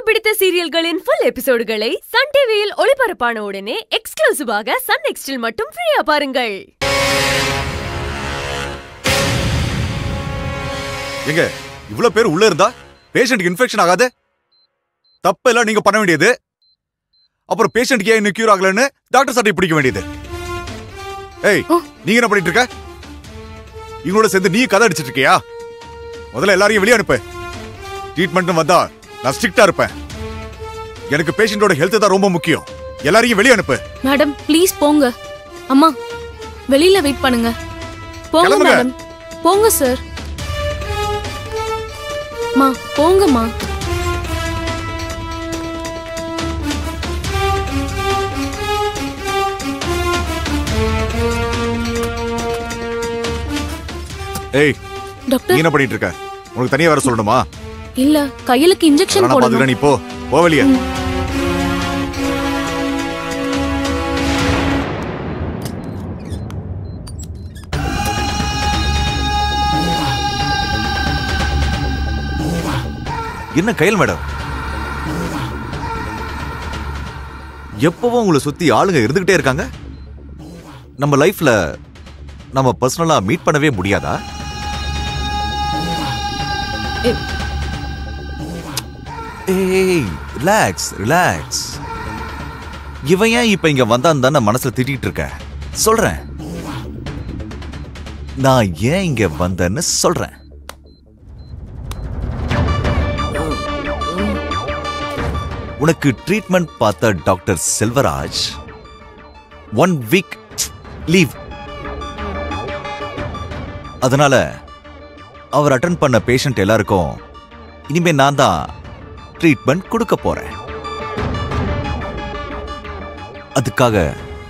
பிடித்த சீரியல்களின் full எபிசோடுகளை Sun டிவியில் ஒளிபரப்பான உடனே எக்ஸ்க்ளூசிவாக சன் நெக்ஸ்டில் மட்டும் ஃப்ரீயா பாருங்கள் எங்க இவ்வளவு பேர் உள்ள இருந்தா பேஷண்ட்க்கு இன்ஃபெக்ஷன் ஆகாது தப்பெல்லாம் நீங்க பண்ண வேண்டியது அப்புறம் பேஷண்ட்க்கு ஏன் இன்னும் கியூர் ஆகலன்னு டாக்டர் சட்டை பிடிக்க வேண்டியது ஏய் நீங்க என்ன பண்ணிட்டு இருக்க இவங்களோட சேர்ந்து நீ கதை அடிச்சிட்டு இருக்கியா முதல்ல எல்லாரையும் வெளியே அனுப்பு ட்ரீட்மெண்ட் வந்தா நான் ஸ்ட்ரிக்டா இருப்பேன் எனக்கு பேஷண்டோட ஹெல்த் தான் ரொம்ப முக்கியம் எல்லாரையும் வெளியே அனுப்பு மேடம் ப்ளீஸ் போங்க அம்மா வெளியில வெயிட் பண்ணுங்க போங்க கிளம்புங்க. மேடம் போங்க சார் மா போங்கம்மா ஏய் நீ டாக்டர் என்ன பண்ணிட்டு இருக்க உனக்கு தனியா வேற சொல்லணுமா இல்ல கையலுக்கு இன்ஜெக்ஷன் நான் பாத்துக்கிறேன் போடணும் நீ போ போ வெளியே என்ன கையல் மேடம் எப்பவும் உங்களை சுத்தி ஆளுங்க இருந்துகிட்டே இருக்காங்க நம்ம லைஃப்ல நம்ம பர்சனலா மீட் பண்ணவே முடியாதா ஏய் ரிலாக்ஸ் ரிலாக்ஸ் இவன் ஏன் இப்ப இங்க வந்தான் தானே மனசுல திட்டிட்டு இருக்க சொல்றேன் நான் ஏன் இங்க வந்தேன்னு சொல்றேன் உனக்கு ட்ரீட்மெண்ட் பார்த்த doctor Selvaraj one week leave அதனால அவர் அட்டன் பண்ண பேஷண்ட் எல்லாருக்கும் இனிமே நான் தான் ட்ரீட்மெண்ட் கொடுக்க போறேன் அதுக்காக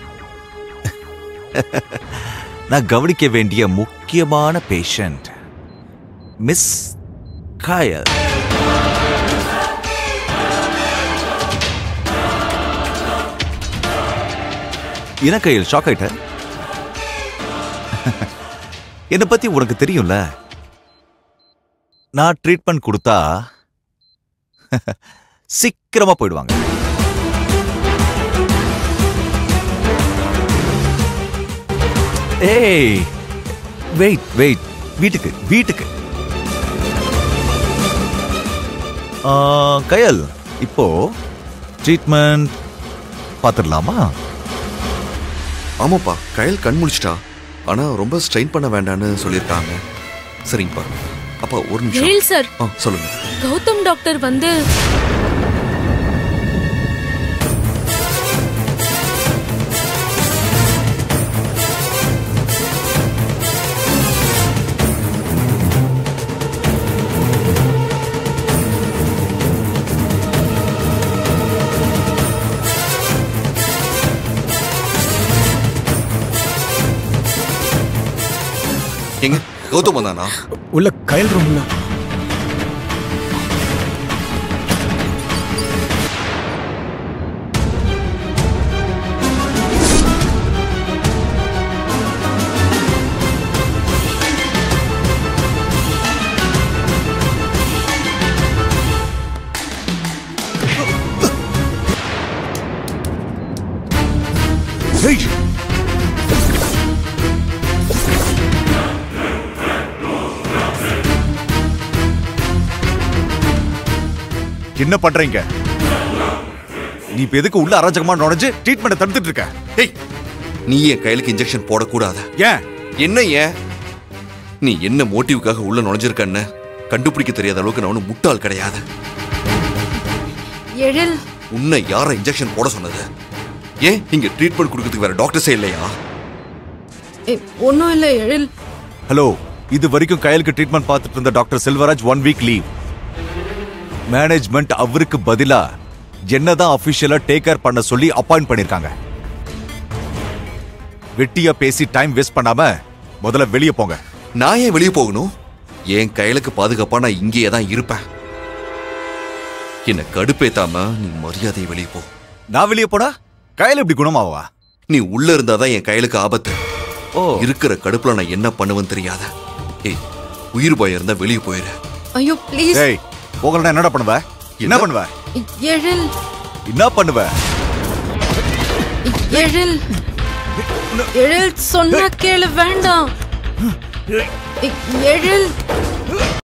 நான் கவனிக்க வேண்டிய முக்கியமான பேஷண்ட் மிஸ் காயல் என்ன கையில் ஷாக் ஆயிட்ட என்னை பத்தி உனக்கு தெரியும்ல நான் ட்ரீட்மெண்ட் கொடுத்தா சீக்கிரமா போயிடுவாங்க ஏய் வெயிட் வெயிட் வீட்டுக்கு வீட்டுக்கு ஆ, கயல் இப்போ ட்ரீட்மெண்ட் பார்த்துடலாமா ஆமாப்பா கயல் கண் முழிச்சிட்டா ஆனா ரொம்ப ஸ்ட்ரெயின் பண்ண வேண்டாம்னு சொல்லியிருக்காங்க சரிங்கப்பா அப்பா ஒரு நிமிஷம் எழில் சார் ஆ சொல்லுங்க கௌதம் டாக்டர் வந்து எங்க கௌதம் வந்தானா உள்ள கயல் ரூம்ல ஏய்! என்ன பண்றீங்க நீ இப்ப எதுக்கு உள்ள அராஜகமா நுழைஞ்சு ட்ரீட்மெண்ட் தடுத்துட்டு இருக்க ஏய் நீ என் கையலுக்கு இன்ஜெக்ஷன் போடக்கூடாத ஏன் என்ன ஏன் நீ என்ன மோட்டிவுக்காக உள்ள நுழைஞ்சிருக்கன்னு கண்டுபிடிக்க தெரியாத அளவுக்கு நான் ஒன்றும் முட்டாள் கிடையாது எழில் உன்னை யார இன்ஜெக்ஷன் போட சொன்னது ஏன் இங்க ட்ரீட்மெண்ட் கொடுக்கறதுக்கு வேற டாக்டர்ஸே இல்லையா ஒன்னும் இல்ல எழில் ஹலோ இது வரைக்கும் கயலுக்கு ட்ரீட்மெண்ட் பார்த்துட்டு இருந்த doctor Selvaraj one week leave management அவருக்கு பதிலா என்னதான் அபிஷியலா டேக் கேர் பண்ண சொல்லி அப்பாயிண்ட் பண்ணிருக்காங்க வெட்டியா பேசி டைம் வேஸ்ட் பண்ணாம முதல்ல வெளியே போங்க நான் ஏன் வெளியே போகணும் என் கையலுக்கு பாதுகாப்பா நான் இங்கேயே தான் இருப்பேன் என்ன கடுப்பேத்தாம நீ மரியாதையை வெளியே போ நான் வெளியே போனா கயல் எப்படி குணமாவா நீ உள்ள இருந்தாதான் என் கையலுக்கு ஆபத்து ஓ இருக்கிற கடுப்புல நான் என்ன பண்ணுவேன்னு தெரியாத ஏய் உயிர் பயம் இருந்தா வெளியே போயிரு ஐயோ ப்ளீஸ் டேய் போகலன்னா என்னடா பண்ணுவ என்ன என்ன? பண்ணுவ எழில் என்ன பண்ணுவ எழில் எழில் சொன்னா கேளு வேண்டாம் எழில்